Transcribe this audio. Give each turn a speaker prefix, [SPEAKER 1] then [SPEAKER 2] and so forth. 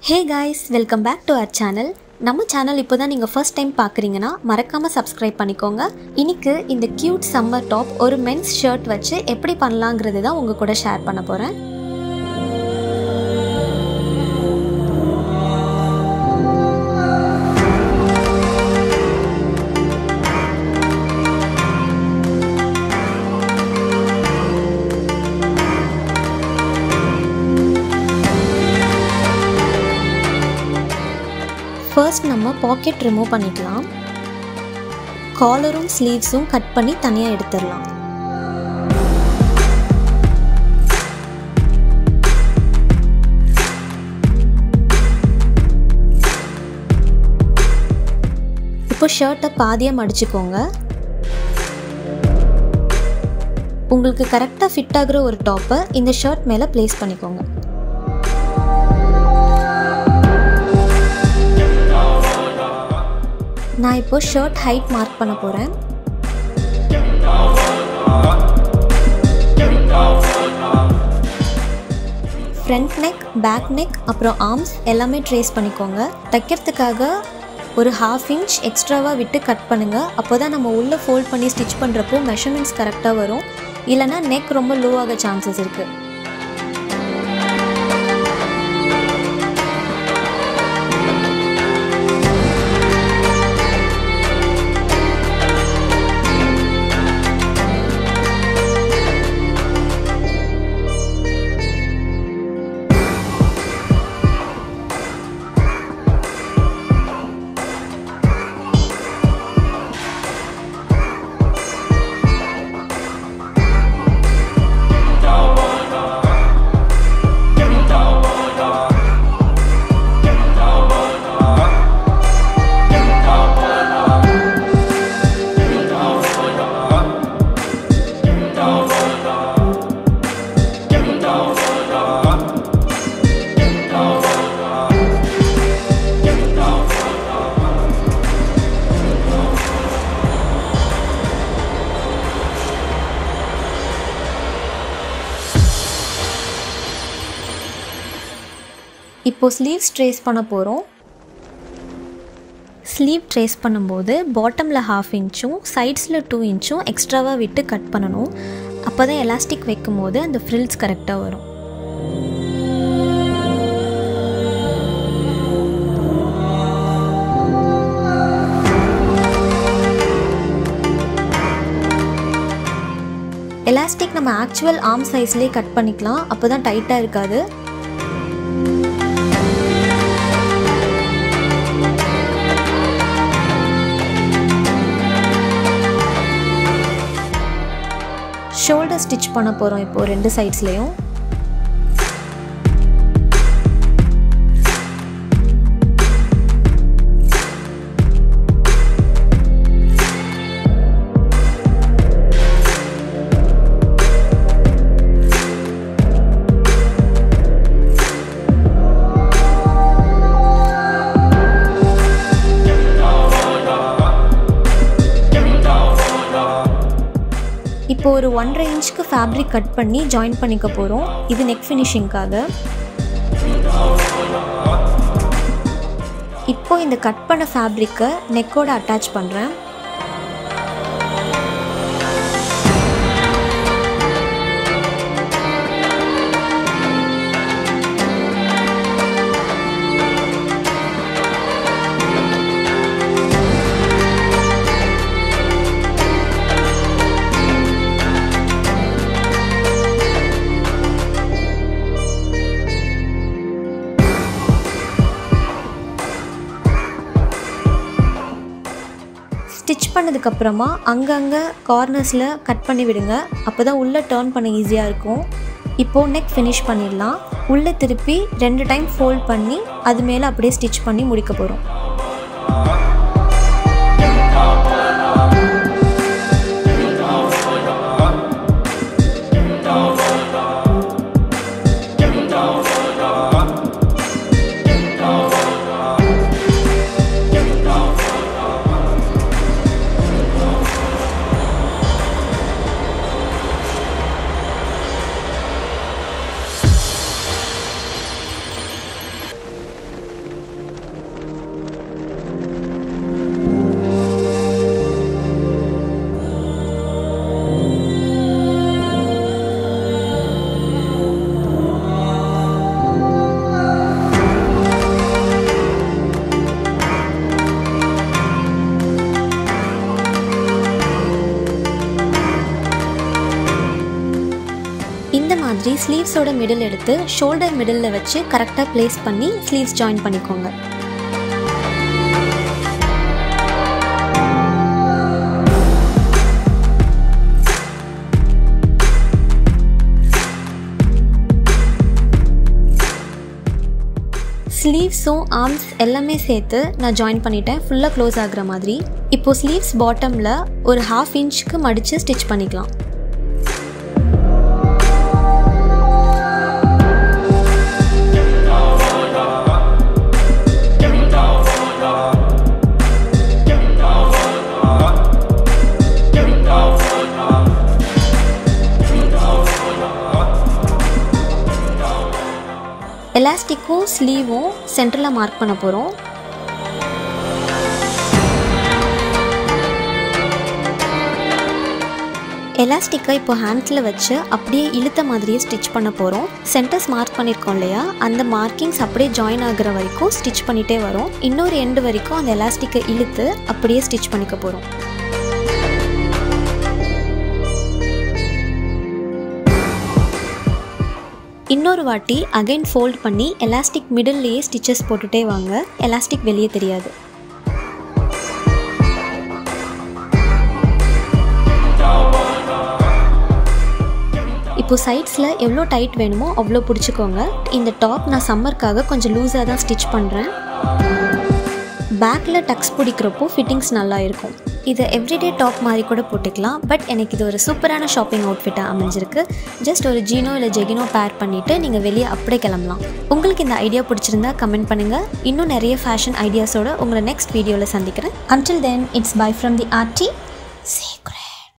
[SPEAKER 1] hey guys welcome back to our channel நம்ம channel இப்போ தான் நீங்கள் ஃபர்ஸ்ட் டைம் பார்க்குறீங்கன்னா மறக்காமல் சப்ஸ்கிரைப் பண்ணிக்கோங்க இன்னைக்கு இந்த க்யூட் சம்மர் டாப் ஒரு மென்ஸ் ஷர்ட் வச்சு எப்படி பண்ணலாங்கிறது தான் உங்கள் கூட ஷேர் பண்ண போகிறேன் ஃபர்ஸ்ட் நம்ம பாக்கெட் ரிமூவ் பண்ணிக்கலாம் காலரும் ஸ்லீவ்ஸும் கட் பண்ணி தனியாக எடுத்துடலாம் இப்போ ஷர்ட்டை பாதியாக மடிச்சுக்கோங்க உங்களுக்கு கரெக்டாக ஃபிட் ஆகுற ஒரு டாப்பை இந்த ஷர்ட் மேலே ப்ளேஸ் பண்ணிக்கோங்க நான் இப்போ ஷர்ட் ஹைட் மார்க் பண்ண போகிறேன் ஃப்ரண்ட் நெக் பேக் நெக் அப்புறம் ஆர்ம்ஸ் எல்லாமே ட்ரேஸ் பண்ணிக்கோங்க தைக்கிறதுக்காக ஒரு ஹாஃப் இன்ச் எக்ஸ்ட்ராவாக விட்டு கட் பண்ணுங்கள் அப்போ தான் நம்ம உள்ளே ஃபோல்ட் பண்ணி ஸ்டிச் பண்ணுறப்போ மெஷர்மெண்ட்ஸ் கரெக்டாக வரும் இல்லைனா நெக் ரொம்ப லோ ஆக சான்சஸ் இருக்குது இப்போ ஸ்லீவ்ஸ் ட்ரேஸ் பண்ண போகிறோம் ஸ்லீவ் ட்ரேஸ் பண்ணும்போது பாட்டமில் ஹாஃப் இன்ச்சும் சைட்ஸில் டூ இன்ச்சும் எக்ஸ்ட்ராவாக விட்டு கட் பண்ணணும் அப்போ தான் எலாஸ்டிக் வைக்கும் போது அந்த ஃப்ரில்ஸ் கரெக்டாக வரும் எலாஸ்டிக் நம்ம ஆக்சுவல் ஆர்ம் சைஸ்லேயே கட் பண்ணிக்கலாம் அப்போ தான் டைட்டாக இருக்காது ஷோல்டர் ஸ்டிச் பண்ண போகிறோம் இப்போது ரெண்டு சைட்ஸ்லேயும் இப்போ ஒரு ஒன்றரை இன்ச்சுக்கு ஃபேப்ரிக் கட் பண்ணி ஜாயின் பண்ணிக்க போகிறோம் இது நெக் ஃபினிஷிங்காக இப்போ இந்த கட் பண்ண ஃபேப்ரிக்கை நெக்கோட அட்டாச் பண்ணுறேன் ஸ்டிச் பண்ணதுக்கப்புறமா அங்கங்கே கார்னர்ஸில் கட் பண்ணி விடுங்க அப்போ தான் உள்ளே டேர்ன் பண்ண ஈஸியாக இருக்கும் இப்போது நெக் ஃபினிஷ் பண்ணிடலாம் உள்ளே திருப்பி ரெண்டு டைம் ஃபோல்ட் பண்ணி அது மேலே அப்படியே ஸ்டிச் பண்ணி முடிக்க போகிறோம் ஸ்லீவ்ஸோட மிடில் எடுத்து ஷோல்டர் மிடில் வச்சு கரெக்டாக ப்ளேஸ் பண்ணி ஸ்லீவ்ஸ் ஜாயின் பண்ணிக்கோங்க ஸ்லீவ்ஸும் ஆர்ம்ஸ் எல்லாமே சேர்த்து நான் ஜாயின் பண்ணிட்டேன் ஃபுல்லாக க்ளோஸ் ஆகுற மாதிரி இப்போது ஸ்லீவ்ஸ் பாட்டமில் ஒரு ஹாஃப் இன்ச்சுக்கு மடித்து ஸ்டிச் பண்ணிக்கலாம் எலாஸ்டிக்கும் ஸ்லீவும் சென்டரில் மார்க் பண்ண போகிறோம் எலாஸ்டிக்கை இப்போ ஹேண்ட்ஸில் வச்சு அப்படியே இழுத்த மாதிரியே ஸ்டிச் பண்ண போகிறோம் சென்டர்ஸ் மார்க் பண்ணியிருக்கோம் இல்லையா அந்த மார்க்கிங்ஸ் அப்படியே ஜாயின் ஆகுற வரைக்கும் ஸ்டிச் பண்ணிகிட்டே வரும் இன்னொரு எண்டு வரைக்கும் அந்த எலாஸ்டிக்கை இழுத்து அப்படியே ஸ்டிச் பண்ணிக்க போகிறோம் இன்னொரு வாட்டி அகைன் ஃபோல்ட் பண்ணி எலாஸ்டிக் மிடில்லையே ஸ்டிச்சஸ் போட்டுட்டே வாங்க எலாஸ்டிக் வெளியே தெரியாது இப்போ சைட்ஸில் எவ்வளோ டைட் வேணுமோ அவ்வளோ பிடிச்சிக்கோங்க இந்த டாப் நான் சம்மருக்காக கொஞ்சம் லூஸாக தான் ஸ்டிச் பண்ணுறேன் பேக்கில் டக்ஸ் பிடிக்கிறப்போ ஃபிட்டிங்ஸ் நல்லா இருக்கும் இதை எவ்ரிடே டாப் மாதிரி கூட போட்டுக்கலாம் பட் எனக்கு இது ஒரு சூப்பரான ஷாப்பிங் அவுட்ஃபிட்டாக அமைஞ்சிருக்கு ஜஸ்ட் ஒரு ஜீனோ இல்லை ஜெகினோ பேர் பண்ணிவிட்டு நீங்கள் வெளியே அப்படியே கிளம்பலாம் உங்களுக்கு இந்த ஐடியா பிடிச்சிருந்தா கமெண்ட் பண்ணுங்கள் இன்னும் நிறைய ஃபேஷன் ஐடியாஸோட உங்களை நெக்ஸ்ட் வீடியோவில் சந்திக்கிறேன் until then it's bye from the RT